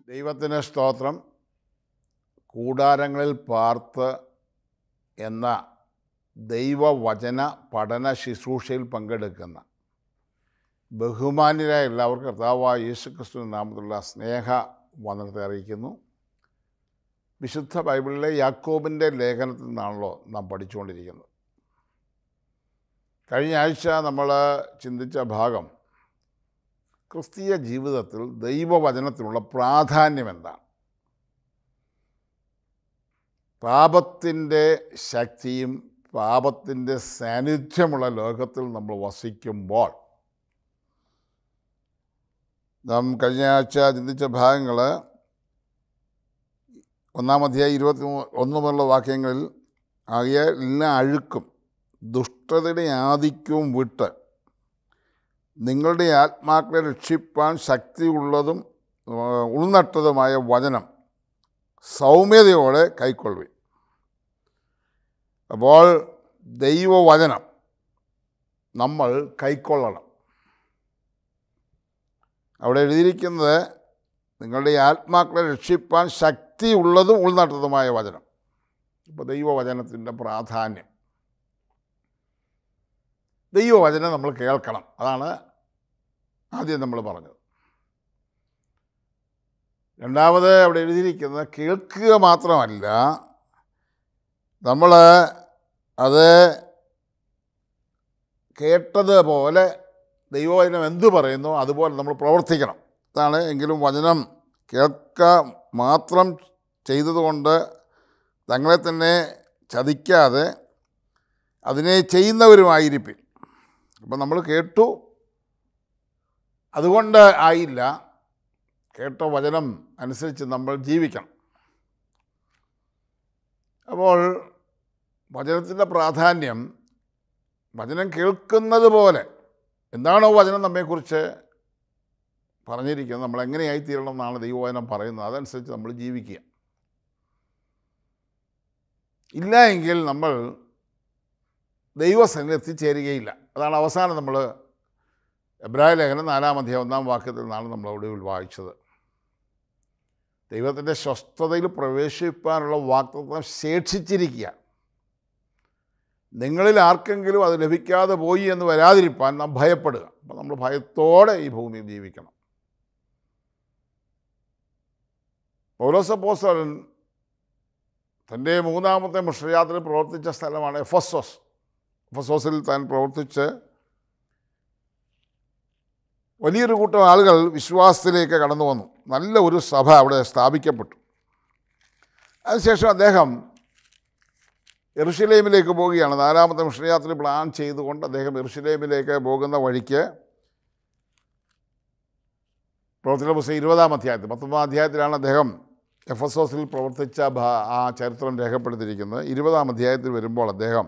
ദൈവത്തിന് സ്തോത്രം കൂടാരങ്ങളിൽ പാർത്ത് എന്ന ദൈവവചന പഠന ശുശ്രൂഷയിൽ പങ്കെടുക്കുന്ന ബഹുമാന്യരായ എല്ലാവർക്കും കർത്താവായ യേശുക്രിസ്തു നാമത്തിലുള്ള സ്നേഹ വന്ദനത്തെ അറിയിക്കുന്നു വിശുദ്ധ ബൈബിളിലെ യാക്കോബിൻ്റെ ലേഖനത്തിൽ നിന്നാണല്ലോ നാം പഠിച്ചുകൊണ്ടിരിക്കുന്നത് കഴിഞ്ഞ ആഴ്ച നമ്മൾ ചിന്തിച്ച ഭാഗം ക്രിസ്തീയ ജീവിതത്തിൽ ദൈവവചനത്തിനുള്ള പ്രാധാന്യം എന്താണ് പാപത്തിൻ്റെ ശക്തിയും പാപത്തിൻ്റെ സാന്നിധ്യമുള്ള ലോകത്തിൽ നമ്മൾ വസിക്കുമ്പോൾ നാം കഴിഞ്ഞ ആഴ്ച ചിന്തിച്ച ഭാഗങ്ങൾ ഒന്നാം അധ്യായം ഇരുപത്തി ഒന്ന് മുതലുള്ള വാക്യങ്ങളിൽ ആകിയ എല്ലാ അഴുക്കും ദുഷ്ടതയുടെ ആധിക്യവും വിട്ട് നിങ്ങളുടെ ആത്മാക്കളെ രക്ഷിപ്പാൻ ശക്തിയുള്ളതും ഉൾനട്ടതുമായ വചനം സൗമ്യതയോടെ കൈക്കൊള്ളുവിൻ അപ്പോൾ ദൈവവചനം നമ്മൾ കൈക്കൊള്ളണം അവിടെ എഴുതിയിരിക്കുന്നത് നിങ്ങളുടെ ആത്മാക്കളെ രക്ഷിപ്പാൻ ശക്തിയുള്ളതും ഉൾനട്ടതുമായ വചനം ഇപ്പോൾ ദൈവവചനത്തിൻ്റെ പ്രാധാന്യം ദൈവവചനം നമ്മൾ കേൾക്കണം അതാണ് ആദ്യം നമ്മൾ പറഞ്ഞത് രണ്ടാമത് അവിടെ എഴുതിയിരിക്കുന്നത് കേൾക്കുക മാത്രമല്ല നമ്മൾ അത് കേട്ടതുപോലെ ദൈവവചനം എന്തു പറയുന്നു അതുപോലെ നമ്മൾ പ്രവർത്തിക്കണം ഇതാണ് എങ്കിലും വചനം കേൾക്ക മാത്രം ചെയ്തതുകൊണ്ട് തങ്ങളെ തന്നെ ചതിക്കാതെ അതിനെ ചെയ്യുന്നവരുമായിരിക്കും അപ്പം നമ്മൾ കേട്ടു അതുകൊണ്ട് ആയില്ല കേട്ട വചനം അനുസരിച്ച് നമ്മൾ ജീവിക്കണം അപ്പോൾ വചനത്തിൻ്റെ പ്രാധാന്യം വചനം കേൾക്കുന്നത് പോലെ എന്താണോ വചനം നമ്മെക്കുറിച്ച് പറഞ്ഞിരിക്കുന്നത് നമ്മൾ എങ്ങനെയായി തീരണം എന്നാണ് ദൈവവചനം പറയുന്നത് അതനുസരിച്ച് നമ്മൾ ജീവിക്കുക ഇല്ല എങ്കിൽ നമ്മൾ ദൈവസന്നിധി എത്തിച്ചേരുകയില്ല അതാണ് അവസാനം നമ്മൾ എബ്രായ ലേഖനം നാലാം അധ്യായം ഒന്നാം വാക്യത്തിൽ നിന്നാണ് നമ്മൾ ഒടുവിൽ വായിച്ചത് ദൈവത്തിൻ്റെ സ്വസ്ഥതയിൽ പ്രവേശിപ്പാനുള്ള വാക്തത്വം ശേഷിച്ചിരിക്കുക നിങ്ങളിൽ ആർക്കെങ്കിലും അത് ലഭിക്കാതെ പോയി എന്ന് വരാതിരിപ്പാൻ നാം ഭയപ്പെടുക അപ്പം നമ്മൾ ഭയത്തോടെ ഈ ഭൂമിയിൽ ജീവിക്കണം പൗലോസപ്പോസലൻ തൻ്റെ മൂന്നാമത്തെ മിശ്രയാത്രയിൽ പ്രവർത്തിച്ച സ്ഥലമാണ് എഫസോസ് എഫസോസിൽ താൻ പ്രവർത്തിച്ച് വലിയൊരു കൂട്ടം ആളുകൾ വിശ്വാസത്തിലേക്ക് കടന്നു വന്നു നല്ല ഒരു സഭ അവിടെ സ്ഥാപിക്കപ്പെട്ടു അതിനുശേഷം അദ്ദേഹം എറുഷലേമിലേക്ക് പോവുകയാണ് നാലാമത്തെ മിഷനയാത്ര പ്ലാൻ ചെയ്തുകൊണ്ട് അദ്ദേഹം എറുഷലേമിലേക്ക് പോകുന്ന വഴിക്ക് പ്രവർത്തന പുസ്തകം ഇരുപതാം അധ്യായത്തിൽ പത്തൊമ്പതാം അധ്യായത്തിലാണ് അദ്ദേഹം എഫ് എസ് ഓസിൽ പ്രവർത്തിച്ച ആ ചരിത്രം രേഖപ്പെടുത്തിയിരിക്കുന്നത് ഇരുപതാം അധ്യായത്തിൽ വരുമ്പോൾ അദ്ദേഹം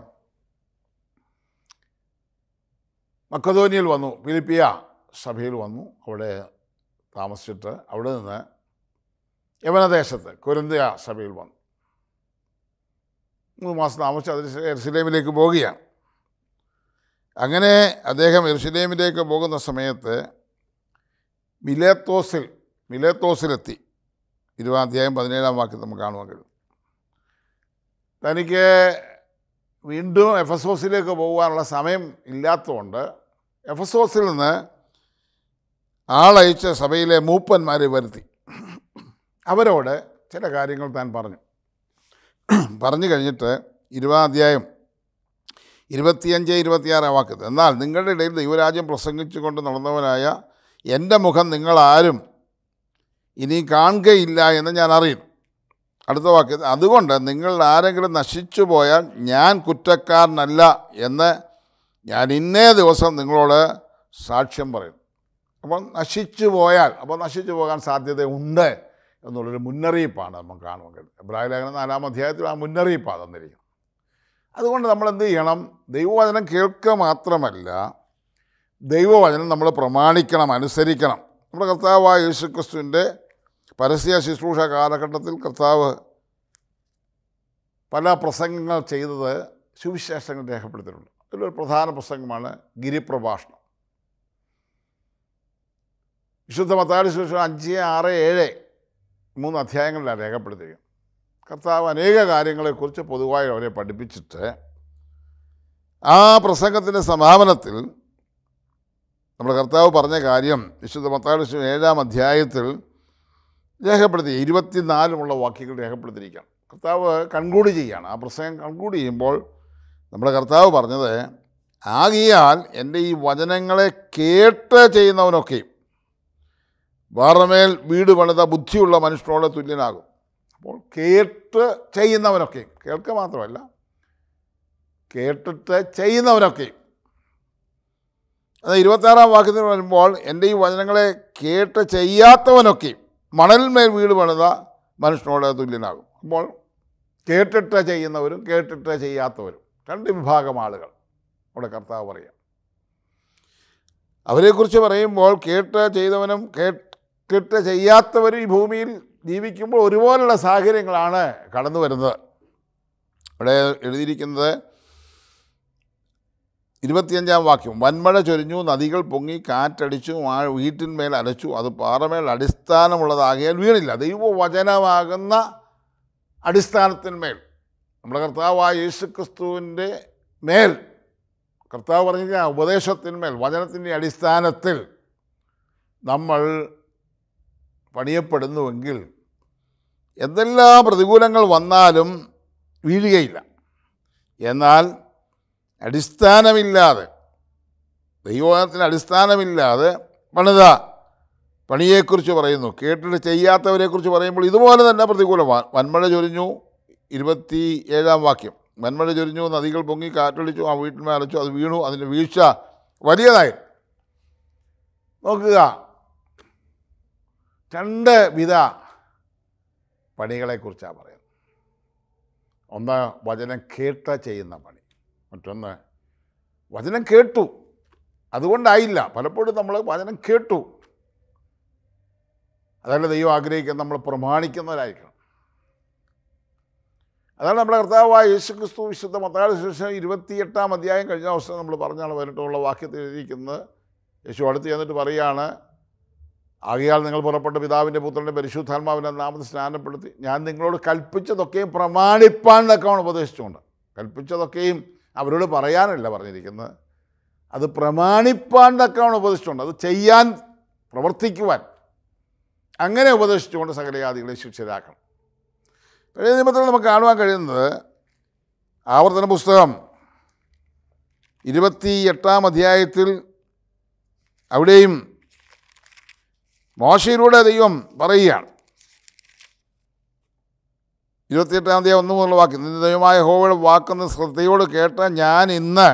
മക്കതോനിയിൽ വന്നു ഫിലിപ്പിയ സഭയിൽ വന്നു അവിടെ താമസിച്ചിട്ട് അവിടെ നിന്ന് യവനദേശത്ത് കുരന്തിയ സഭയിൽ വന്നു മൂന്ന് മാസം താമസിച്ച് അതിന് എർസിലേമിലേക്ക് പോവുകയാണ് അങ്ങനെ അദ്ദേഹം എർസിലേമിലേക്ക് പോകുന്ന സമയത്ത് മിലേത്തോസിൽ മിലേത്തോസിലെത്തി ഇരുപതാം അധ്യായം പതിനേഴാം വാക്യം നമുക്ക് കാണുവാൻ കഴിയും തനിക്ക് വീണ്ടും എഫസോസിലേക്ക് പോകാനുള്ള സമയം ഇല്ലാത്തതുകൊണ്ട് എഫസോസിൽ നിന്ന് ആളയച്ച സഭയിലെ മൂപ്പന്മാരെ വരുത്തി അവരോട് ചില കാര്യങ്ങൾ താൻ പറഞ്ഞു പറഞ്ഞു കഴിഞ്ഞിട്ട് ഇരുപതാം അധ്യായം ഇരുപത്തിയഞ്ച് ഇരുപത്തിയാറാം വാക്കത്ത് എന്നാൽ നിങ്ങളുടെ ഇടയിൽ ദൈവരാജ്യം പ്രസംഗിച്ചുകൊണ്ട് നടന്നവനായ എൻ്റെ മുഖം നിങ്ങളാരും ഇനി കാണുകയില്ല എന്ന് ഞാൻ അറിയുന്നു അടുത്ത വാക്യത്തിൽ അതുകൊണ്ട് നിങ്ങൾ ആരെങ്കിലും നശിച്ചു പോയാൽ ഞാൻ കുറ്റക്കാരനല്ല എന്ന് ഞാൻ ഇന്നേ ദിവസം നിങ്ങളോട് സാക്ഷ്യം പറയും അപ്പോൾ നശിച്ചു പോയാൽ അപ്പോൾ നശിച്ചു പോകാൻ സാധ്യതയുണ്ട് എന്നുള്ളൊരു മുന്നറിയിപ്പാണ് നമുക്ക് കാണുവാൻ കഴിയുന്നത് എബ്രാഹിം ലേഖനം നാലാം അധ്യായത്തിൽ ആ മുന്നറിയിപ്പാണ് തന്നിരിക്കുന്നത് അതുകൊണ്ട് നമ്മൾ എന്ത് ചെയ്യണം ദൈവവചനം കേൾക്കുക മാത്രമല്ല ദൈവവചനം നമ്മൾ പ്രമാണിക്കണം അനുസരിക്കണം നമ്മുടെ കർത്താവായ യേശുക്രിസ്തുവിൻ്റെ പരസ്യ ശുശ്രൂഷ കാലഘട്ടത്തിൽ കർത്താവ് പല പ്രസംഗങ്ങൾ ചെയ്തത് സുവിശേഷങ്ങൾ രേഖപ്പെടുത്തിയിട്ടുണ്ട് അതിലൊരു പ്രധാന പ്രസംഗമാണ് ഗിരിപ്രഭാഷണം വിശുദ്ധ മത്താടി സുവിശേഷം അഞ്ച് ആറ് ഏഴ് മൂന്ന് അധ്യായങ്ങളിലാണ് രേഖപ്പെടുത്തിയിരിക്കുന്നത് കർത്താവ് അനേക കാര്യങ്ങളെക്കുറിച്ച് പൊതുവായി അവരെ പഠിപ്പിച്ചിട്ട് ആ പ്രസംഗത്തിൻ്റെ സമാപനത്തിൽ നമ്മുടെ കർത്താവ് പറഞ്ഞ കാര്യം വിശുദ്ധ മത്തായ ഏഴാം അധ്യായത്തിൽ രേഖപ്പെടുത്തി ഇരുപത്തിനാലുമുള്ള വാക്യങ്ങൾ രേഖപ്പെടുത്തിയിരിക്കുകയാണ് കർത്താവ് കൺക്ലൂഡ് ചെയ്യുകയാണ് ആ പ്രസംഗം കൺക്ലൂഡ് ചെയ്യുമ്പോൾ നമ്മുടെ കർത്താവ് പറഞ്ഞത് ആകിയാൽ എൻ്റെ ഈ വചനങ്ങളെ കേട്ട് ചെയ്യുന്നവനൊക്കെയും വാറമേൽ വീട് പണിത ബുദ്ധിയുള്ള മനുഷ്യനോട് തുല്യനാകും അപ്പോൾ കേട്ട് ചെയ്യുന്നവനൊക്കെയും കേൾക്കുക മാത്രമല്ല കേട്ടിട്ട് ചെയ്യുന്നവനൊക്കെയും അത് ഇരുപത്താറാം വാക്യത്തിൽ വരുമ്പോൾ എൻ്റെ ഈ വചനങ്ങളെ കേട്ട് ചെയ്യാത്തവനൊക്കെയും മണലിന്മേൽ വീട് പണിത മനുഷ്യനോട് തുല്യനാകും അപ്പോൾ കേട്ടിട്ട് ചെയ്യുന്നവരും കേട്ടിട്ട് ചെയ്യാത്തവരും രണ്ട് വിഭാഗം ആളുകൾ അവിടെ കർത്താവ് പറയാം അവരെക്കുറിച്ച് പറയുമ്പോൾ കേട്ട് ചെയ്തവനും കേട്ടിട്ട് ചെയ്യാത്തവരും ഈ ഭൂമിയിൽ ജീവിക്കുമ്പോൾ ഒരുപോലുള്ള സാഹചര്യങ്ങളാണ് കടന്നു വരുന്നത് ഇവിടെ എഴുതിയിരിക്കുന്നത് ഇരുപത്തിയഞ്ചാം വാക്യം വൻമഴ ചൊരിഞ്ഞു നദികൾ പൊങ്ങി കാറ്റടിച്ചു ആ വീട്ടിന്മേൽ അലച്ചു അത് പാറമേൽ അടിസ്ഥാനമുള്ളതാകിയാൽ വീണില്ല ദൈവവചനമാകുന്ന അടിസ്ഥാനത്തിന്മേൽ നമ്മുടെ കർത്താവായ യേശു ക്രിസ്തുവിൻ്റെ മേൽ കർത്താവ് പറഞ്ഞ ഉപദേശത്തിന്മേൽ വചനത്തിൻ്റെ അടിസ്ഥാനത്തിൽ നമ്മൾ പണിയപ്പെടുന്നുവെങ്കിൽ എന്തെല്ലാം പ്രതികൂലങ്ങൾ വന്നാലും വീഴുകയില്ല എന്നാൽ അടിസ്ഥാനമില്ലാതെ ദൈവത്തിന് അടിസ്ഥാനമില്ലാതെ പണിത പണിയെക്കുറിച്ച് പറയുന്നു കേട്ടിട്ട് ചെയ്യാത്തവരെക്കുറിച്ച് പറയുമ്പോൾ ഇതുപോലെ തന്നെ പ്രതികൂലമാണ് വൻമഴ ചൊരിഞ്ഞു ഇരുപത്തി ഏഴാം വാക്യം വൻമഴ ചൊരിഞ്ഞു നദികൾ പൊങ്ങി കാറ്റടിച്ചു ആ വീട്ടിന്മേൽ അലച്ചു അത് വീണു അതിൻ്റെ വീഴ്ച വലിയതായി നോക്കുക രണ്ട് വിധ പണികളെക്കുറിച്ചാണ് പറയുന്നത് ഒന്ന് വചനം കേട്ട ചെയ്യുന്ന പണി മറ്റൊന്ന് വചനം കേട്ടു അതുകൊണ്ടായില്ല പലപ്പോഴും നമ്മൾ വചനം കേട്ടു അതല്ല ദൈവം ആഗ്രഹിക്കുന്നത് നമ്മൾ പ്രമാണിക്കുന്നവരായിരിക്കണം അതാണ് നമ്മുടെ കർത്താവായ യേശു ക്രിസ്തു വിശുദ്ധ മത്തായ ശേഷം ഇരുപത്തിയെട്ടാം അധ്യായം കഴിഞ്ഞ ദിവസം നമ്മൾ പറഞ്ഞാണ് വരട്ടുള്ള വാക്യത്തിൽ എഴുതിയിരിക്കുന്നത് യേശു അടുത്ത് ചെന്നിട്ട് പറയുകയാണ് ആകയാൽ നിങ്ങൾ പുറപ്പെട്ട പിതാവിൻ്റെ പുത്രൻ്റെ പരിശുദ്ധാത്മാവിൻ്റെ നാമത്തിൽ സ്നാനപ്പെടുത്തി ഞാൻ നിങ്ങളോട് കൽപ്പിച്ചതൊക്കെയും പ്രമാണിപ്പാൻ എന്നൊക്കെയാണ് ഉപദേശിച്ചുകൊണ്ട് കൽപ്പിച്ചതൊക്കെയും അവരോട് പറയാനല്ല പറഞ്ഞിരിക്കുന്നത് അത് പ്രമാണിപ്പാൻ എന്നൊക്കെയാണ് ഉപദേശിച്ചുകൊണ്ട് അത് ചെയ്യാൻ പ്രവർത്തിക്കുവാൻ അങ്ങനെ ഉപദേശിച്ചുകൊണ്ട് സകലയാദികളെ ശിക്ഷരാക്കണം പഴയ നിയമത്തിൽ നമുക്ക് കാണുവാൻ കഴിയുന്നത് ആവർത്തന പുസ്തകം ഇരുപത്തി എട്ടാം അധ്യായത്തിൽ അവിടെയും മോശയിലൂടെ ദൈവം പറയുകയാണ് ഇരുപത്തിയെട്ടാം തീയതി ഒന്ന് മുതലുള്ള വാക്ക് നിന്റെ ദൈവമായ ഹോവയുടെ വാക്കെന്ന് ശ്രദ്ധയോട് കേട്ട ഞാൻ ഇന്ന്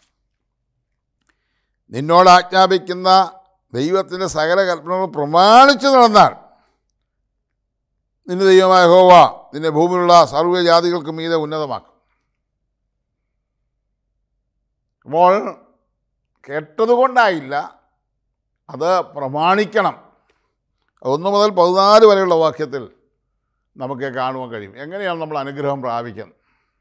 നിന്നോട് ആജ്ഞാപിക്കുന്ന ദൈവത്തിൻ്റെ സകല കൽപ്പനകൾ പ്രമാണിച്ചു നടന്നാൽ നിന്റെ ദൈവമായ ഹോവ നിന്റെ ഭൂമിയിലുള്ള സർവ്വജാതികൾക്ക് മീതെ ഉന്നതമാക്കും അപ്പോൾ കേട്ടതുകൊണ്ടായില്ല അത് പ്രമാണിക്കണം ഒന്ന് മുതൽ പതിനാല് വരെയുള്ള വാക്യത്തിൽ നമുക്ക് കാണുവാൻ കഴിയും എങ്ങനെയാണ് നമ്മൾ അനുഗ്രഹം പ്രാപിക്കുന്നത്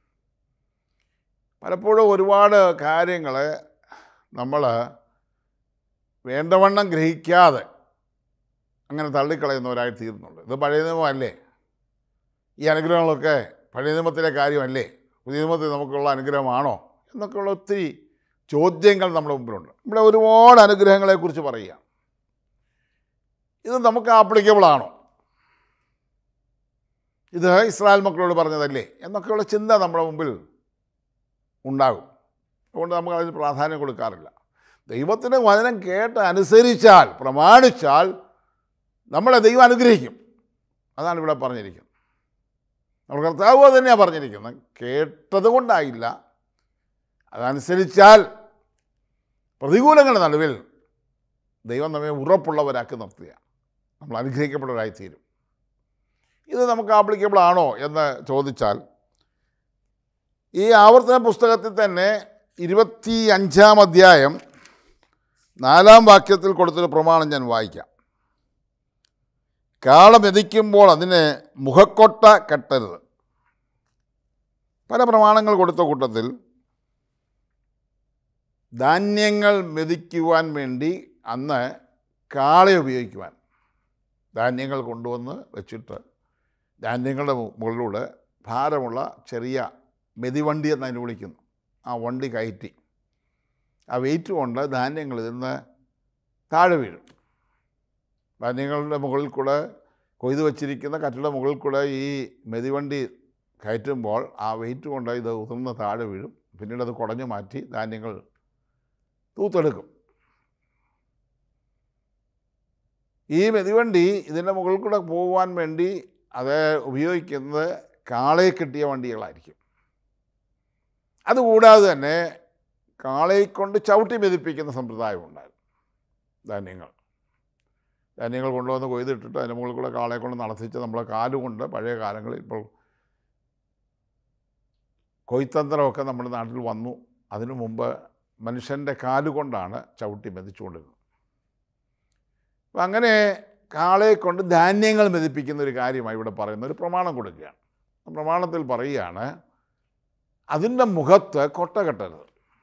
പലപ്പോഴും ഒരുപാട് കാര്യങ്ങൾ നമ്മൾ വേണ്ടവണ്ണം ഗ്രഹിക്കാതെ അങ്ങനെ തള്ളിക്കളയുന്നവരായി തീർന്നുണ്ട് ഇത് പഴയ നിയമമല്ലേ ഈ അനുഗ്രഹങ്ങളൊക്കെ പഴയ നിയമത്തിലെ കാര്യമല്ലേ പുതിയ നിയമത്തിൽ നമുക്കുള്ള അനുഗ്രഹമാണോ എന്നൊക്കെയുള്ള ഒത്തിരി ചോദ്യങ്ങൾ നമ്മുടെ മുമ്പിലുണ്ട് ഇവിടെ ഒരുപാട് അനുഗ്രഹങ്ങളെക്കുറിച്ച് പറയുക ഇത് നമുക്ക് ആപ്ലിക്കബിൾ ആണോ ഇത് ഇസ്രായേൽ മക്കളോട് പറഞ്ഞതല്ലേ എന്നൊക്കെയുള്ള ചിന്ത നമ്മുടെ മുമ്പിൽ ഉണ്ടാകും അതുകൊണ്ട് നമുക്ക് അതിന് പ്രാധാന്യം കൊടുക്കാറില്ല ദൈവത്തിൻ്റെ വചനം കേട്ട് അനുസരിച്ചാൽ പ്രമാണിച്ചാൽ നമ്മളെ ദൈവം അനുഗ്രഹിക്കും അതാണ് ഇവിടെ പറഞ്ഞിരിക്കുന്നത് നമ്മൾ കർത്താവ് അത് തന്നെയാണ് പറഞ്ഞിരിക്കുന്നത് കേട്ടത് കൊണ്ടായില്ല അതനുസരിച്ചാൽ പ്രതികൂലങ്ങളുടെ നടുവിൽ ദൈവം നമ്മെ ഉറപ്പുള്ളവരാക്കി നിർത്തുക നമ്മൾ അനുഗ്രഹിക്കപ്പെട്ടവരായി തീരും ഇത് നമുക്ക് ആപ്ലിക്കബിൾ ആണോ എന്ന് ചോദിച്ചാൽ ഈ ആവർത്തന പുസ്തകത്തിൽ തന്നെ ഇരുപത്തി അഞ്ചാം അധ്യായം നാലാം വാക്യത്തിൽ കൊടുത്തൊരു പ്രമാണം ഞാൻ വായിക്കാം കാള മെതിക്കുമ്പോൾ അതിന് മുഖക്കൊട്ട കെട്ടരുത് പല പ്രമാണങ്ങൾ കൊടുത്ത കൂട്ടത്തിൽ ധാന്യങ്ങൾ മെതിക്കുവാൻ വേണ്ടി അന്ന് കാളയെ ഉപയോഗിക്കുവാൻ ധാന്യങ്ങൾ കൊണ്ടുവന്ന് വെച്ചിട്ട് ധാന്യങ്ങളുടെ മു- മുകളിലൂടെ ഭാരമുള്ള ചെറിയ മെതിവണ്ടി എന്ന് അതിന് വിളിക്കുന്നു ആ വണ്ടി കയറ്റി ആ വെയിറ്റ് കൊണ്ട് ധാന്യങ്ങൾ ഇതിന്ന് താഴെ വീഴും ധാന്യങ്ങളുടെ മുകളിൽ കൂടെ കൊയ്തു വച്ചിരിക്കുന്ന കറ്റയുടെ മുകളിൽ കൂടെ ഈ മെതിവണ്ടി കയറ്റുമ്പോൾ ആ വെയിറ്റ് കൊണ്ട് ഇത് ഉതിർന്ന് താഴെ വീഴും പിന്നീട് അത് കുടഞ്ഞു മാറ്റി ധാന്യങ്ങൾ തൂത്തെടുക്കും ഈ മെതിവണ്ടി ഇതിൻ്റെ മുകളിൽ കൂടെ പോകുവാൻ വേണ്ടി അത് ഉപയോഗിക്കുന്നത് കാളയെ കിട്ടിയ വണ്ടികളായിരിക്കും അതുകൂടാതെ തന്നെ കാളയെ കൊണ്ട് ചവിട്ടി മെതിപ്പിക്കുന്ന സമ്പ്രദായം ഉണ്ടായിരുന്നു ധാന്യങ്ങൾ ധാന്യങ്ങൾ കൊണ്ടുവന്ന് കൊയ്തിട്ടിട്ട് അതിൻ്റെ മുകളിൽ കൂടെ കാളയെ കൊണ്ട് നടത്തിച്ച് നമ്മളെ കാലുകൊണ്ട് പഴയ കാലങ്ങളിൽ ഇപ്പോൾ കൊയ്ത്തന്ത്രമൊക്കെ നമ്മുടെ നാട്ടിൽ വന്നു അതിനു മുമ്പ് മനുഷ്യൻ്റെ കാലുകൊണ്ടാണ് ചവിട്ടി മെതിച്ചുകൊണ്ടിരുന്നത് അപ്പം അങ്ങനെ കാളയെ കൊണ്ട് ധാന്യങ്ങൾ മെതിപ്പിക്കുന്ന ഒരു കാര്യമായി ഇവിടെ പറയുന്ന ഒരു പ്രമാണം കൊടുക്കുകയാണ് ആ പ്രമാണത്തിൽ പറയുകയാണ് അതിൻ്റെ മുഖത്ത് കൊട്ട കെട്ടരുത്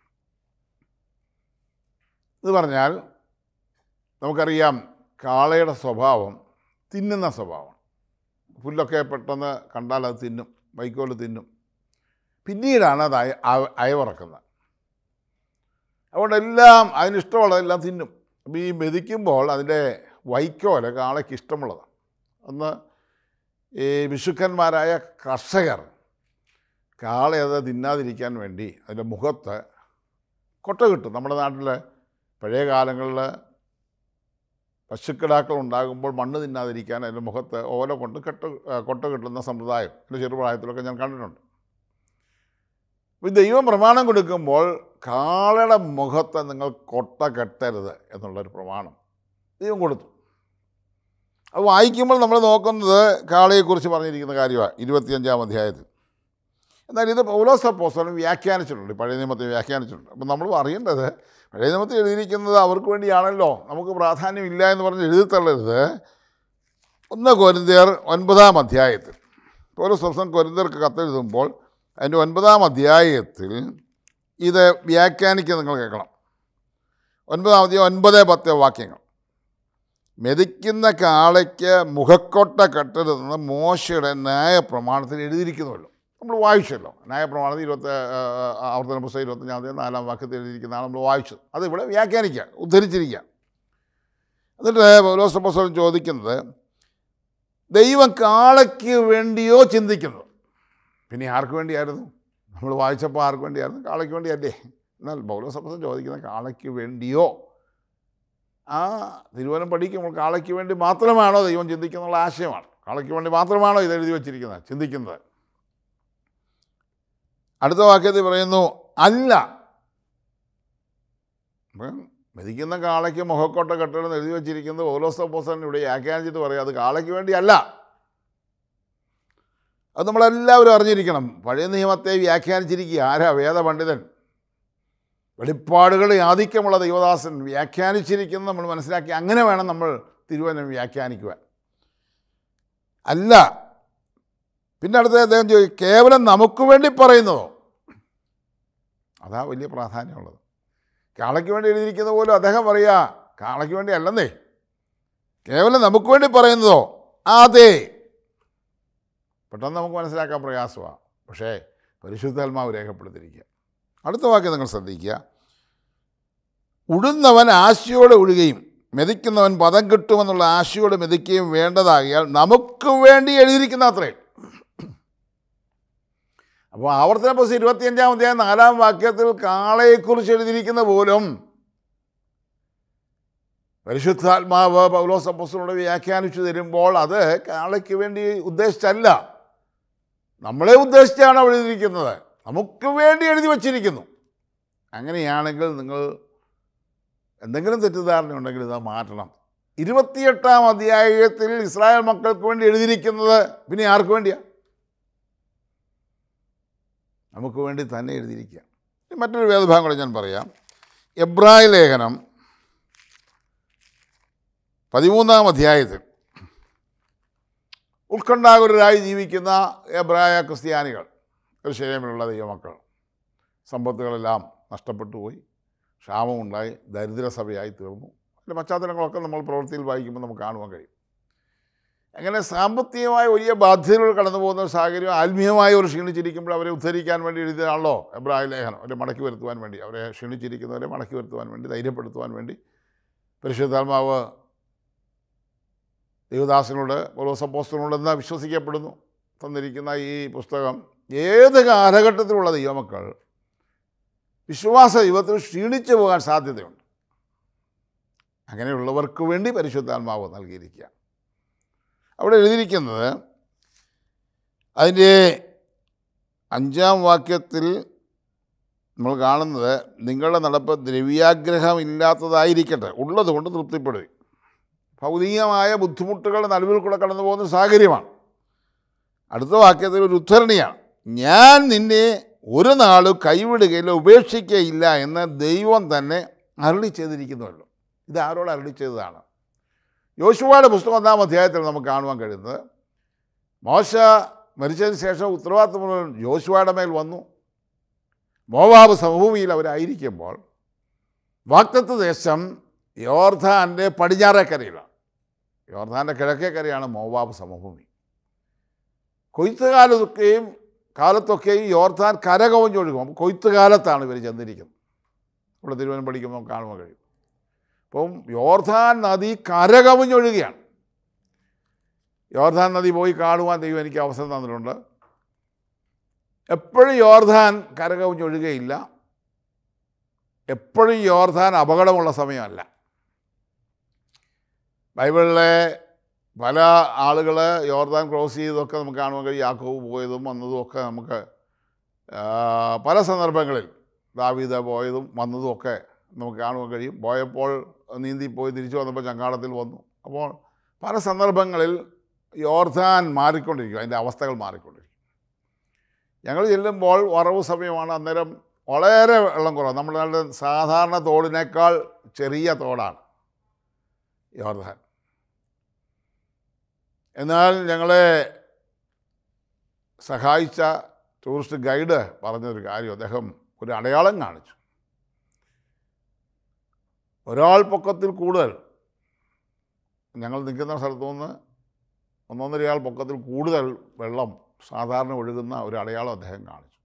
ഇത് പറഞ്ഞാൽ നമുക്കറിയാം കാളയുടെ സ്വഭാവം തിന്നുന്ന സ്വഭാവം പുല്ലൊക്കെ പെട്ടെന്ന് കണ്ടാൽ അത് തിന്നും വൈക്കോല് തിന്നും പിന്നീടാണ് അത് അയ അയ- അയവിറക്കുന്നത് അതുകൊണ്ട് എല്ലാം അതിനിഷ്ടമുള്ളതെല്ലാം തിന്നും അപ്പോൾ ഈ മെതിക്കുമ്പോൾ അതിൻ്റെ വൈക്കോല് കാളയ്ക്ക് ഇഷ്ടമുള്ളതാണ് ഒന്ന് ഈ വിശുക്കന്മാരായ കർഷകർ കാളയത് തിന്നാതിരിക്കാൻ വേണ്ടി അതിൻ്റെ മുഖത്ത് കൊട്ട കിട്ടും നമ്മുടെ നാട്ടിൽ പഴയ കാലങ്ങളിൽ പശുക്കിടാക്കൾ ഉണ്ടാകുമ്പോൾ മണ്ണ് തിന്നാതിരിക്കാൻ അതിൻ്റെ മുഖത്ത് ഓല കൊണ്ട് കെട്ട് ആ, കൊട്ട കിട്ടുന്ന സമ്പ്രദായം എൻ്റെ ചെറുപ്രായത്തിലൊക്കെ ഞാൻ കണ്ടിട്ടുണ്ട് അപ്പോൾ ഈ ദൈവം പ്രമാണം കൊടുക്കുമ്പോൾ കാളയുടെ മുഖത്ത് നിങ്ങൾ കൊട്ട കെട്ടരുത് എന്നുള്ളൊരു പ്രമാണം ദൈവം കൊടുത്തു അത് വായിക്കുമ്പോൾ നമ്മൾ നോക്കുന്നത് കാളയെക്കുറിച്ച് പറഞ്ഞിരിക്കുന്ന കാര്യമാണ് ഇരുപത്തിയഞ്ചാം അധ്യായത്തിൽ എന്നാൽ ഇത് പൗലോസ് അപ്പോസ്തലൻ വ്യാഖ്യാനിച്ചിട്ടുണ്ട് പഴയ നിയമത്തെ വ്യാഖ്യാനിച്ചിട്ടുണ്ട് അപ്പം നമ്മൾ അറിയേണ്ടത് പഴയ നിയമത്തിൽ എഴുതിയിരിക്കുന്നത് അവർക്ക് വേണ്ടിയാണല്ലോ നമുക്ക് പ്രാധാന്യമില്ല എന്ന് പറഞ്ഞ് എഴുതി തള്ളരുത് ഒന്ന് കൊരിന്തിയർ ഒൻപതാം അധ്യായത്തിൽ പൗലോസ് ദിവസം കൊരിന്തിയർക്ക് കത്തെഴുതുമ്പോൾ അതിൻ്റെ ഒൻപതാം അധ്യായത്തിൽ ഇത് വ്യാഖ്യാനിക്കുക നിങ്ങൾ കേൾക്കണം ഒൻപതാം അധ്യായം ഒൻപത് പത്ത് വാക്യങ്ങൾ മെതിക്കുന്ന കാളയ്ക്ക് മുഖക്കൊട്ട കെട്ടരുതെന്ന് മോശയുടെ ന്യായ പ്രമാണത്തിൽ എഴുതിയിരിക്കുന്നുവല്ലോ നമ്മൾ വായിച്ചല്ലോ ന്യായപ്രമാണത്തിൽ ഇരുപത്തി ആ, ആ, ആവർത്തന പുസ്തകം ഇരുപത്തഞ്ചാം തീയതി നാലാം വാക്യത്തിൽ എഴുതിയിരിക്കുന്നതാണ് നമ്മൾ വായിച്ചത് അത് ഇവിടെ വ്യാഖ്യാനിക്കുക ഉദ്ധരിച്ചിരിക്കുക എന്നിട്ട് പൗലോസ് പുസ്തകം ചോദിക്കുന്നത് ദൈവം കാളയ്ക്ക് വേണ്ടിയോ ചിന്തിക്കുന്നത് പിന്നെ ആർക്ക് വേണ്ടിയായിരുന്നു നമ്മൾ വായിച്ചപ്പോൾ ആർക്ക് വേണ്ടിയായിരുന്നു കാളയ്ക്ക് വേണ്ടിയല്ലേ എന്നാൽ പൗലോസ് പുസ്തകം ചോദിക്കുന്നത് കാളയ്ക്ക് വേണ്ടിയോ ആ തിരുവനം പഠിക്കുമ്പോൾ കാളയ്ക്ക് വേണ്ടി മാത്രമാണോ ദൈവം ചിന്തിക്കുന്നുള്ള ആശയമാണ് കാളയ്ക്ക് വേണ്ടി മാത്രമാണോ ഇത് എഴുതി വച്ചിരിക്കുന്നത് ചിന്തിക്കുന്നത് അടുത്ത വാക്യത്തിൽ പറയുന്നു അല്ല അപ്പം മെതിക്കുന്ന കാളയ്ക്ക് മുഖക്കോട്ട കെട്ടണമെന്ന് എഴുതി വച്ചിരിക്കുന്നത് ഓലോസ് പോസൻ ഇവിടെ വ്യാഖ്യാനിച്ചിട്ട് പറയും അത് കാളയ്ക്ക് വേണ്ടിയല്ല അത് നമ്മളെല്ലാവരും അറിഞ്ഞിരിക്കണം പഴയ നിയമത്തെ വ്യാഖ്യാനിച്ചിരിക്കുക ആരാ വേദപണ്ഡിതൻ വെളിപ്പാടുകൾ ആധിക്യമുള്ള ദൈവദാസൻ വ്യാഖ്യാനിച്ചിരിക്കുന്നത് നമ്മൾ മനസ്സിലാക്കി അങ്ങനെ വേണം നമ്മൾ തിരുവനം വ്യാഖ്യാനിക്കുവാൻ അല്ല പിന്നെ അടുത്ത അദ്ദേഹം ചോദിക്കും കേവലം നമുക്ക് വേണ്ടി പറയുന്നതോ അതാ വലിയ പ്രാധാന്യമുള്ളത് കാളയ്ക്ക് വേണ്ടി എഴുതിയിരിക്കുന്ന പോലും അദ്ദേഹം പറയുക കാളയ്ക്ക് വേണ്ടി അല്ലെന്നേ കേവലം നമുക്ക് വേണ്ടി പറയുന്നതോ അതെ പെട്ടെന്ന് നമുക്ക് മനസ്സിലാക്കാൻ പ്രയാസമാണ് പക്ഷേ പരിശുദ്ധാത്മാവ് രേഖപ്പെടുത്തിയിരിക്കുക അടുത്ത വാക്യം നിങ്ങൾ ശ്രദ്ധിക്കുക ഉഴുന്നവൻ ആശയോടെ ഉഴുകയും മെതിക്കുന്നവൻ പദം കിട്ടുമെന്നുള്ള ആശയോടെ മെതിക്കുകയും വേണ്ടതാകിയാൽ നമുക്ക് വേണ്ടി എഴുതിയിരിക്കുന്ന അത്രയും അപ്പോൾ ആവർത്തന പുസ്തകം ഇരുപത്തിയഞ്ചാം അധ്യായം നാലാം വാക്യത്തിൽ കാളയെക്കുറിച്ച് എഴുതിയിരിക്കുന്ന പോലും പരിശുദ്ധാത്മാവ് പൗലോസ് അപ്പോസ്തലനോട് വ്യാഖ്യാനിച്ചു തരുമ്പോൾ അത് കാളയ്ക്ക് വേണ്ടി ഉദ്ദേശിച്ചല്ല നമ്മളെ ഉദ്ദേശിച്ചാണ് അവിടെ എഴുതിയിരിക്കുന്നത് നമുക്ക് വേണ്ടി എഴുതി വച്ചിരിക്കുന്നു അങ്ങനെയാണെങ്കിൽ നിങ്ങൾ എന്തെങ്കിലും തെറ്റിദ്ധാരണ ഉണ്ടെങ്കിൽ ഇത് മാറ്റണം ഇരുപത്തിയെട്ടാം അധ്യായത്തിൽ ഇസ്രായേൽ മക്കൾക്ക് വേണ്ടി എഴുതിയിരിക്കുന്നത് പിന്നെ ആർക്ക് വേണ്ടിയാണ് നമുക്ക് വേണ്ടി തന്നെ എഴുതിയിരിക്കുക ഇനി മറ്റൊരു വേദഭാഗം കൂടെ ഞാൻ പറയാം എബ്രായ ലേഖനം പതിമൂന്നാം അധ്യായത്തിൽ ഉത്കണ്ഠാകുലരായി ജീവിക്കുന്ന എബ്രായ ക്രിസ്ത്യാനികൾ ശരീരമിലുള്ള ദൈവമക്കൾ സമ്പത്തുകളെല്ലാം നഷ്ടപ്പെട്ടു പോയി ക്ഷാമമുണ്ടായി ദരിദ്രസഭയായി തീർന്നു അതിൻ്റെ പശ്ചാത്തലങ്ങളൊക്കെ നമ്മൾ പ്രവൃത്തിയിൽ വായിക്കുമ്പോൾ നമുക്ക് കാണുവാൻ കഴിയും അങ്ങനെ സാമ്പത്തികമായ വലിയ ബാധ്യതകൾ കടന്നു പോകുന്ന ഒരു സാഹചര്യം ആത്മീയമായി അവർ ക്ഷീണിച്ചിരിക്കുമ്പോൾ അവരെ ഉദ്ധരിക്കാൻ വേണ്ടി എഴുതിയതാണല്ലോ എബ്രാഹിം ലേഖനം അവരെ മടക്കി വരുത്തുവാൻ വേണ്ടി അവരെ ക്ഷീണിച്ചിരിക്കുന്നവരെ മടക്കി വരുത്തുവാൻ വേണ്ടി ധൈര്യപ്പെടുത്തുവാൻ വേണ്ടി പരിശുദ്ധാത്മാവ് ദൈവദാസനോട് ഓരോ സപ്പോസ്റ്ററിനോടെന്ന് വിശ്വസിക്കപ്പെടുന്നു തന്നിരിക്കുന്ന ഈ പുസ്തകം ഏത് കാലഘട്ടത്തിലുള്ള ദൈവമക്കൾ വിശ്വാസ ജീവിതത്തിൽ ക്ഷീണിച്ചു പോകാൻ സാധ്യതയുണ്ട് അങ്ങനെയുള്ളവർക്ക് വേണ്ടി പരിശുദ്ധാത്മാവ് നൽകിയിരിക്കുക അവിടെ എഴുതിയിരിക്കുന്നത് അതിൻ്റെ അഞ്ചാം വാക്യത്തിൽ നമ്മൾ കാണുന്നത് നിങ്ങളുടെ നടപ്പ് ദ്രവ്യാഗ്രഹമില്ലാത്തതായിരിക്കട്ടെ ഉള്ളതുകൊണ്ട് തൃപ്തിപ്പെടുക ഭൗതികമായ ബുദ്ധിമുട്ടുകളുടെ നടുവിൽ കൂടെ കടന്നു പോകുന്ന സാഹചര്യമാണ് അടുത്ത വാക്യത്തിൽ ഒരു ഉദ്ധരണിയാണ് ഞാൻ നിന്നെ ഒരു നാളും കൈവിടുകയില്ല ഉപേക്ഷിക്കുകയില്ല എന്ന് ദൈവം തന്നെ അരളി ചെയ്തിരിക്കുന്നുവല്ലോ ഇത് ആരോട് അരളി ചെയ്തതാണ് യോശുവയുടെ പുസ്തകം ഒന്നാം അധ്യായത്തിൽ നമുക്ക് കാണുവാൻ കഴിയുന്നത് മോശ മരിച്ചതിന് ശേഷം ഉത്തരവാദിത്വം മുഴുവൻ യോശുവയുടെ മേൽ വന്നു മോവാബ് സമഭൂമിയിൽ അവരായിരിക്കുമ്പോൾ വാക്തത്വ ദേശം യോർധാൻ്റെ പടിഞ്ഞാറേക്കരയിലാണ് യോർധാൻ്റെ കിഴക്കേക്കരയാണ് മോവാബ് സമഭൂമി കൊയ്ത്തുകാലത്തൊക്കെയും കാലത്തൊക്കെയും യോർധാൻ കരകവഞ്ഞൊഴുകും കൊയ്ത്തുകാലത്താണ് ഇവർ ചെന്നിരിക്കുന്നത് ഇവിടെ തിരുവനന്തപുരം പഠിക്കുമ്പോൾ നമുക്ക് കാണുവാൻ കഴിയും അപ്പം യോർധാൻ നദി കരകവിഞ്ഞൊഴുകയാണ് യോർധാൻ നദി പോയി കാണുവാൻ ദൈവം എനിക്ക് അവസരം തന്നിട്ടുണ്ട് എപ്പോഴും യോർധാൻ കരകവിഞ്ഞൊഴുകയില്ല എപ്പോഴും യോർധാൻ അപകടമുള്ള സമയമല്ല ബൈബിളിലെ പല ആളുകൾ യോർദാൻ ക്രോസ് ചെയ്തതൊക്കെ നമുക്ക് കാണുവാൻ കഴിയും യാക്കോവ് പോയതും വന്നതും ഒക്കെ നമുക്ക് ആ, പല സന്ദർഭങ്ങളിൽ ദാവീദ പോയതും വന്നതും ഒക്കെ നമുക്ക് കാണുവാൻ കഴിയും പോയപ്പോൾ നീന്തി പോയി തിരിച്ചു വന്നപ്പോൾ ചങ്ങാടത്തിൽ വന്നു അപ്പോൾ പല സന്ദർഭങ്ങളിൽ യോർദാൻ മാറിക്കൊണ്ടിരിക്കും അതിൻ്റെ അവസ്ഥകൾ മാറിക്കൊണ്ടിരിക്കും ഞങ്ങൾ ചെല്ലുമ്പോൾ വറവ് സമയമാണ് അന്നേരം വളരെ വെള്ളം കുറവ് നമ്മുടെ സാധാരണ തോടിനേക്കാൾ ചെറിയ തോടാണ് യോർദാൻ എന്നാൽ ഞങ്ങളെ സഹായിച്ച ടൂറിസ്റ്റ് ഗൈഡ് പറഞ്ഞൊരു കാര്യം അദ്ദേഹം ഒരു അടയാളം കാണിച്ചു ഒരാൾ പൊക്കത്തിൽ കൂടുതൽ ഞങ്ങൾ നിൽക്കുന്ന സ്ഥലത്തു നിന്ന് ഒന്നൊന്നരയാൾ പൊക്കത്തിൽ കൂടുതൽ വെള്ളം സാധാരണ ഒഴുകുന്ന ഒരു അടയാളം അദ്ദേഹം കാണിച്ചു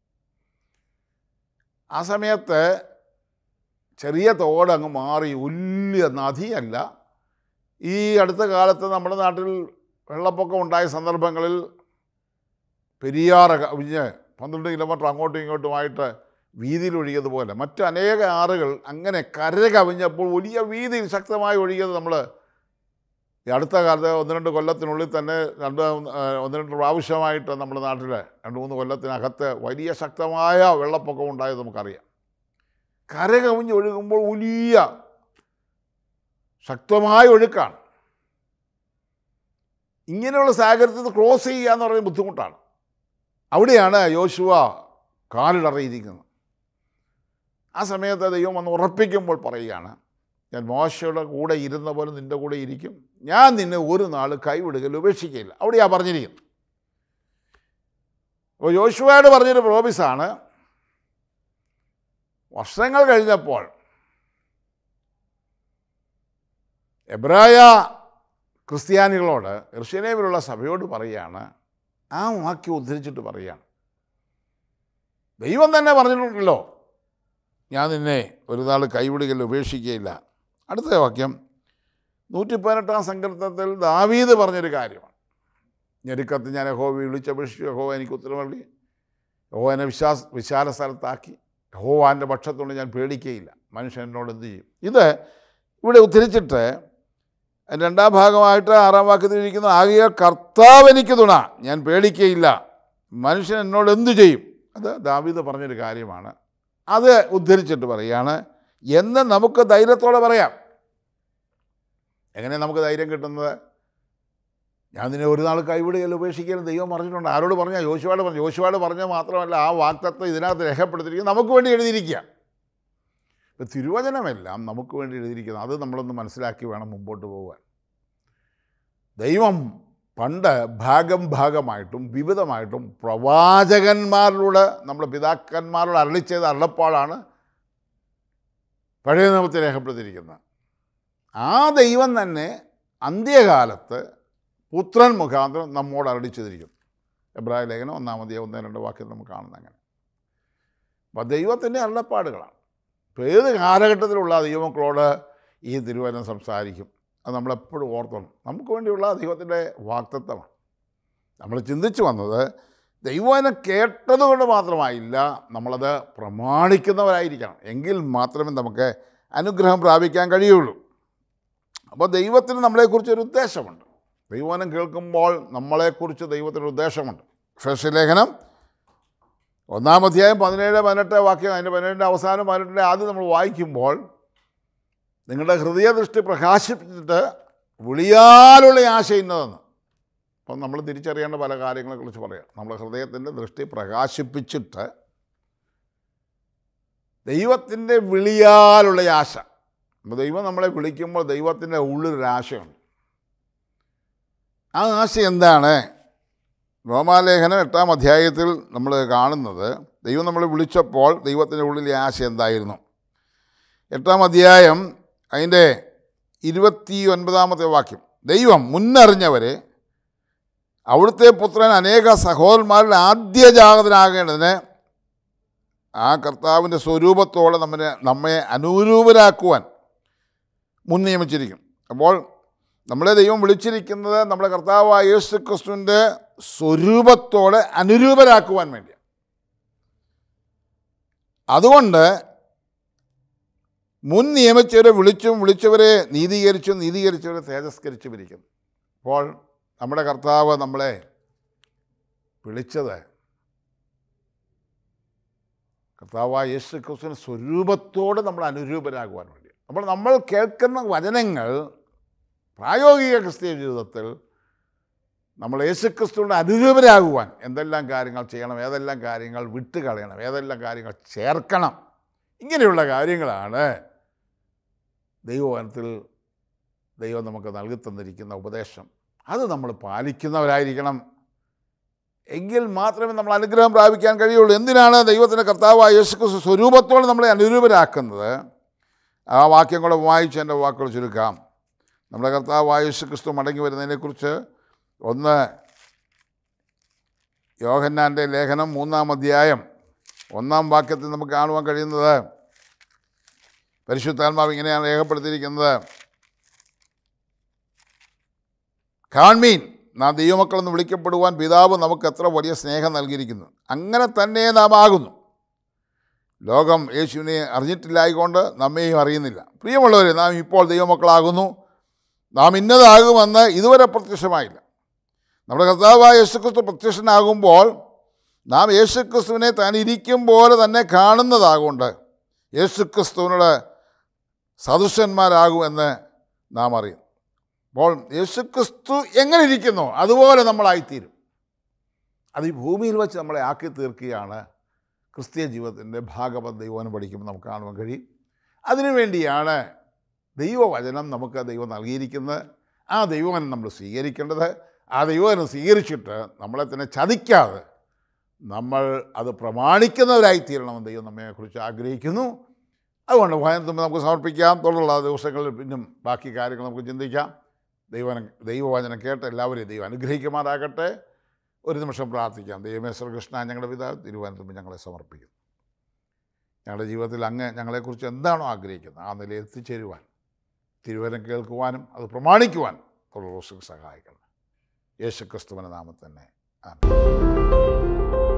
ആ സമയത്ത് ചെറിയ തോട് അങ്ങ് മാറി വലിയ നദിയല്ല ഈ അടുത്ത കാലത്ത് നമ്മുടെ നാട്ടിൽ വെള്ളപ്പൊക്കം ഉണ്ടായ സന്ദർഭങ്ങളിൽ പെരിയാറ് കവിഞ്ഞ് പന്ത്രണ്ട് കിലോമീറ്റർ അങ്ങോട്ടും ഇങ്ങോട്ടുമായിട്ട് വീതിയിൽ ഒഴുകിയതുപോലെ മറ്റ് അനേക ആറുകൾ അങ്ങനെ കര കവിഞ്ഞപ്പോൾ വലിയ വീതിയിൽ ശക്തമായി ഒഴുകിയത് നമ്മൾ ഈ അടുത്ത കാലത്ത് ഒന്ന് രണ്ട് കൊല്ലത്തിനുള്ളിൽ തന്നെ രണ്ട് ആ, ഒന്ന് രണ്ട് പ്രാവശ്യമായിട്ട് നമ്മുടെ നാട്ടിൽ രണ്ട് മൂന്ന് കൊല്ലത്തിനകത്ത് വലിയ ശക്തമായ വെള്ളപ്പൊക്കം ഉണ്ടായത് നമുക്കറിയാം കര കവിഞ്ഞ് ഒഴുകുമ്പോൾ വലിയ ശക്തമായ ഒഴുക്കാണ് ഇങ്ങനെയുള്ള സാഗരത്തിൽ നിന്ന് ക്രോസ് ചെയ്യുക എന്ന് പറയുന്നത് ബുദ്ധിമുട്ടാണ് അവിടെയാണ് യോശുവ കാലിടറിയിരിക്കുന്നത് ആ സമയത്ത് ദൈവം വന്ന് ഉറപ്പിക്കുമ്പോൾ പറയുകയാണ് ഞാൻ മോശയുടെ കൂടെ ഇരുന്ന പോലെ നിൻ്റെ കൂടെ ഇരിക്കും ഞാൻ നിന്നെ ഒരു നാൾ കൈവിടുകയില്ല ഉപേക്ഷിക്കുകയില്ല അവിടെയാ പറഞ്ഞിരിക്കുന്നത് അപ്പോൾ യോശുവയോട് പറഞ്ഞൊരു പ്രോമിസാണ് വർഷങ്ങൾ കഴിഞ്ഞപ്പോൾ എബ്രായ ക്രിസ്ത്യാനികളോട് എർഷ്യനേമിലുള്ള സഭയോട് പറയുകയാണ് ആ വാക്യം ഉദ്ധരിച്ചിട്ട് പറയുകയാണ് ദൈവം തന്നെ പറഞ്ഞിട്ടുണ്ടല്ലോ ഞാൻ നിന്നെ ഒരു നാൾ കൈവിടുകയില്ല ഉപേക്ഷിക്കുകയില്ല അടുത്ത വാക്യം നൂറ്റി പതിനെട്ടാം സങ്കീർത്തനത്തിൽ ദാവീദ് പറഞ്ഞൊരു കാര്യമാണ് ഞെരുക്കത്ത് ഞാൻ യഹോവ വിളിച്ചപേക്ഷിച്ചു യഹോവ എനിക്ക് ഉത്തരം നൽകി യഹോവ എന്നെ വിശ്വാസ വിശാല സ്ഥലത്താക്കി യഹോവ എൻ്റെ പക്ഷത്തുകൊണ്ട് ഞാൻ പേടിക്കുകയില്ല മനുഷ്യൻ എന്നോട് എന്ത് ചെയ്യും ഇത് ഇവിടെ ഉദ്ധരിച്ചിട്ട് അതിൻ്റെ രണ്ടാം ഭാഗമായിട്ട് ആറാം വാക്യത്തിൽ ഇരിക്കുന്ന ആകിയ കർത്താവ് എനിക്ക് തുണ ഞാൻ പേടിക്കുകയില്ല മനുഷ്യൻ എന്നോട് എന്തു ചെയ്യും അത് ദാവീദ് പറഞ്ഞൊരു കാര്യമാണ് അത് ഉദ്ധരിച്ചിട്ട് പറയാണ് എന്ന് നമുക്ക് ധൈര്യത്തോടെ പറയാം എങ്ങനെ നമുക്ക് ധൈര്യം കിട്ടുന്നത് ഞാൻ നിന്നെ ഒരു നാൾ കൈവിടുകയല്ല ഉപേക്ഷിക്കലും ദൈവം പറഞ്ഞിട്ടുണ്ട് ആരോട് പറഞ്ഞാൽ യോശുവാട് പറഞ്ഞു യോശുവാട് പറഞ്ഞാൽ മാത്രമല്ല ആ വാക്തത്വം ഇതിനകത്ത് രേഖപ്പെടുത്തിയിരിക്കുന്നത് നമുക്ക് വേണ്ടി എഴുതിയിരിക്കുക ഇപ്പം തിരുവചനമെല്ലാം നമുക്ക് വേണ്ടി എഴുതിയിരിക്കുന്നത് അത് നമ്മളൊന്ന് മനസ്സിലാക്കി വേണം മുമ്പോട്ട് പോകാൻ ദൈവം പണ്ട് ഭാഗം ഭാഗമായിട്ടും വിവിധമായിട്ടും പ്രവാചകന്മാരിലൂടെ നമ്മുടെ പിതാക്കന്മാരോട് അരളി ചെയ്ത അരുളപ്പാടാണ് പഴയ നിയമത്തിൽ രേഖപ്പെടുത്തിയിരിക്കുന്നത് ആ ദൈവം തന്നെ അന്ത്യകാലത്ത് പുത്രൻ മുഖാന്തരം നമ്മോട് അരടിച്ചതിരിക്കുന്നു എബ്രാഹിം ലേഖനം ഒന്നാമതേ ഒന്ന് രണ്ട് വാക്യം നമുക്ക് കാണുന്നത് അങ്ങനെ അപ്പോൾ ദൈവത്തിൻ്റെ അരുളപ്പാടുകളാണ് ഇപ്പോൾ ഏത് കാലഘട്ടത്തിലുള്ള ദൈവമക്കളോട് ഈ തിരുവചനം സംസാരിക്കും അത് നമ്മളെപ്പോഴും ഓർത്തോണം നമുക്ക് വേണ്ടിയുള്ള ദൈവത്തിൻ്റെ വാക്തത്വമാണ് നമ്മൾ ചിന്തിച്ചു വന്നത് ദൈവവചനം കേട്ടതുകൊണ്ട് മാത്രമായില്ല നമ്മളത് പ്രമാണിക്കുന്നവരായിരിക്കണം എങ്കിൽ മാത്രമേ നമുക്ക് അനുഗ്രഹം പ്രാപിക്കാൻ കഴിയുള്ളൂ അപ്പോൾ ദൈവത്തിന് നമ്മളെക്കുറിച്ചൊരു ഉദ്ദേശമുണ്ട് ദൈവവചനം കേൾക്കുമ്പോൾ നമ്മളെക്കുറിച്ച് ദൈവത്തിനൊരു ഉദ്ദേശമുണ്ട് ഫസ്റ്റ് ലേഖനം ഒന്നാം അധ്യായം പതിനേഴ് പതിനെട്ട് വാക്യം അതിൻ്റെ പതിനേഴിൻ്റെ അവസാനം പതിനെട്ടിൻ്റെ ആദ്യം നമ്മൾ വായിക്കുമ്പോൾ നിങ്ങളുടെ ഹൃദയദൃഷ്ടി പ്രകാശിപ്പിച്ചിട്ട് വിളിയാലുള്ള ആശ ഇന്നതെന്ന് അപ്പം നമ്മൾ തിരിച്ചറിയേണ്ട പല കാര്യങ്ങളെക്കുറിച്ച് പറയാം നമ്മുടെ ഹൃദയത്തിൻ്റെ ദൃഷ്ടി പ്രകാശിപ്പിച്ചിട്ട് ദൈവത്തിൻ്റെ വിളിയാലുള്ള ആശ അപ്പോൾ ദൈവം നമ്മളെ വിളിക്കുമ്പോൾ ദൈവത്തിൻ്റെ ഉള്ളിലൊരു ആശയുണ്ട് ആ ആശ എന്താണ് റോമാലേഖനം എട്ടാം അധ്യായത്തിൽ നമ്മൾ കാണുന്നത് ദൈവം നമ്മളെ വിളിച്ചപ്പോൾ ദൈവത്തിൻ്റെ ഉള്ളിലെ ആശ എന്തായിരുന്നു എട്ടാം അധ്യായം അതിൻ്റെ ഇരുപത്തി ഒൻപതാമത്തെ വാക്യം ദൈവം മുന്നറിഞ്ഞവരെ അവിടുത്തെ പുത്രൻ അനേക സഹോദരന്മാരിൽ ആദ്യജാതനാകേണ്ടതിന് ആ കർത്താവിൻ്റെ സ്വരൂപത്തോടെ നമ്മെ നമ്മെ അനുരൂപരാക്കുവാൻ മുൻ നിയമിച്ചിരിക്കും അപ്പോൾ നമ്മളെ ദൈവം വിളിച്ചിരിക്കുന്നത് നമ്മുടെ കർത്താവായ യേശു ക്രിസ്തുവിൻ്റെ സ്വരൂപത്തോടെ അനുരൂപരാക്കുവാൻ വേണ്ടിയാണ് അതുകൊണ്ട് മുൻ നിയമിച്ചവരെ വിളിച്ചും വിളിച്ചവരെ നീതീകരിച്ചും നീതീകരിച്ചവരെ തേജസ്കരിച്ചും ഇരിക്കുന്നു അപ്പോൾ നമ്മുടെ കർത്താവ് നമ്മളെ വിളിച്ചത് കർത്താവായ യേശു ക്രിസ്തുവിൻ്റെ സ്വരൂപത്തോട് നമ്മൾ അനുരൂപരാകുവാൻ വേണ്ടി അപ്പോൾ നമ്മൾ കേൾക്കുന്ന വചനങ്ങൾ പ്രായോഗിക ക്രിസ്തീയ ജീവിതത്തിൽ നമ്മൾ യേശുക്രിസ്തുവിൻ്റെ അനുരൂപരാകുവാൻ എന്തെല്ലാം കാര്യങ്ങൾ ചെയ്യണം ഏതെല്ലാം കാര്യങ്ങൾ വിട്ട് കളയണം ഏതെല്ലാം കാര്യങ്ങൾ ചേർക്കണം ഇങ്ങനെയുള്ള കാര്യങ്ങളാണ് ദൈവവനത്തിൽ ദൈവം നമുക്ക് നൽകി തന്നിരിക്കുന്ന ഉപദേശം അത് നമ്മൾ പാലിക്കുന്നവരായിരിക്കണം എങ്കിൽ മാത്രമേ നമ്മൾ അനുഗ്രഹം പ്രാപിക്കാൻ കഴിയുള്ളൂ എന്തിനാണ് ദൈവത്തിൻ്റെ കർത്താവായ യേശുക്രിസ്തു സ്വരൂപത്തോടെ നമ്മളെ അനുരൂപരാക്കുന്നത് ആ വാക്യം കൂടെ വായിച്ച് എൻ്റെ വാക്കുകൾ ചുരുക്കാം നമ്മുടെ കർത്താവായ യേശുക്രിസ്തു മടങ്ങി വരുന്നതിനെക്കുറിച്ച് ഒന്ന് യോഹന്നാൻ്റെ ലേഖനം മൂന്നാം അധ്യായം ഒന്നാം വാക്യത്തിൽ നമുക്ക് കാണുവാൻ കഴിയുന്നത് പരിശുദ്ധാത്മാവ് ഇങ്ങനെയാണ് രേഖപ്പെടുത്തിയിരിക്കുന്നത് കാൺമീൻ നാം ദൈവമക്കളെന്ന് വിളിക്കപ്പെടുവാൻ പിതാവ് നമുക്ക് എത്ര വലിയ സ്നേഹം നൽകിയിരിക്കുന്നു അങ്ങനെ തന്നെ നാം ആകുന്നു ലോകം യേശുവിനെ അറിഞ്ഞിട്ടില്ലായിക്കൊണ്ട് നമ്മെയും അറിയുന്നില്ല പ്രിയമുള്ളവരെ നാം ഇപ്പോൾ ദൈവമക്കളാകുന്നു നാം ഇന്നതാകുമെന്ന് ഇതുവരെ പ്രത്യക്ഷമായില്ല നമ്മുടെ കർത്താവായ യേശുക്രിസ്തു പ്രത്യക്ഷനാകുമ്പോൾ നാം യേശുക്രിസ്തുവിനെ താൻ ഇരിക്കും പോലെ തന്നെ കാണുന്നതാകൊണ്ട് യേശുക്രിസ്തുവിനോട് സദൃശന്മാരാകുമെന്ന് നാം അറിയും അപ്പോൾ യേശുക്രിസ്തു എങ്ങനെ ഇരിക്കുന്നോ അതുപോലെ നമ്മളായിത്തീരും അത് ഈ ഭൂമിയിൽ വെച്ച് നമ്മളെ ആക്കി തീർക്കുകയാണ് ക്രിസ്തീയ ജീവിതത്തിൻ്റെ ഭാഗവത് ദൈവം പഠിക്കുമ്പോൾ നമുക്ക് കാണുവാൻ കഴിയും അതിനുവേണ്ടിയാണ് ദൈവവചനം നമുക്ക് ദൈവം നൽകിയിരിക്കുന്നത് ആ ദൈവവചനം നമ്മൾ സ്വീകരിക്കേണ്ടത് ആ ദൈവവചനം സ്വീകരിച്ചിട്ട് നമ്മളെ തന്നെ ചതിക്കാതെ നമ്മൾ അത് പ്രമാണിക്കുന്നവരായി തീരണമെന്ന് ദൈവം നമ്മെക്കുറിച്ച് ആഗ്രഹിക്കുന്നു അതുകൊണ്ട് വചനത്തുമ്പോൾ നമുക്ക് സമർപ്പിക്കാം തുടർന്നുള്ള ദിവസങ്ങളിൽ പിന്നും ബാക്കി കാര്യങ്ങൾ നമുക്ക് ചിന്തിക്കാം ദൈവനം ദൈവവചനം കേട്ട് എല്ലാവരെയും ദൈവം അനുഗ്രഹിക്കുമാറാകട്ടെ ഒരു നിമിഷം പ്രാർത്ഥിക്കാം ദൈവമേ ശ്രീകൃഷ്ണ ഞങ്ങളുടെ പിതാവ് തിരുവനന്തപുരം ഞങ്ങളെ സമർപ്പിക്കുന്നു ഞങ്ങളുടെ ജീവിതത്തിൽ അങ്ങ് ഞങ്ങളെക്കുറിച്ച് എന്താണോ ആഗ്രഹിക്കുന്നത് ആ നിലയിൽ എത്തിച്ചേരുവാൻ തിരുവനം കേൾക്കുവാനും അത് പ്രമാണിക്കുവാനും തുടർന്ന് സഹായിക്കണം യേശു ക്രിസ്തുവിൻ്റെ നാമത്തിൽ തന്നെ ആമേൻ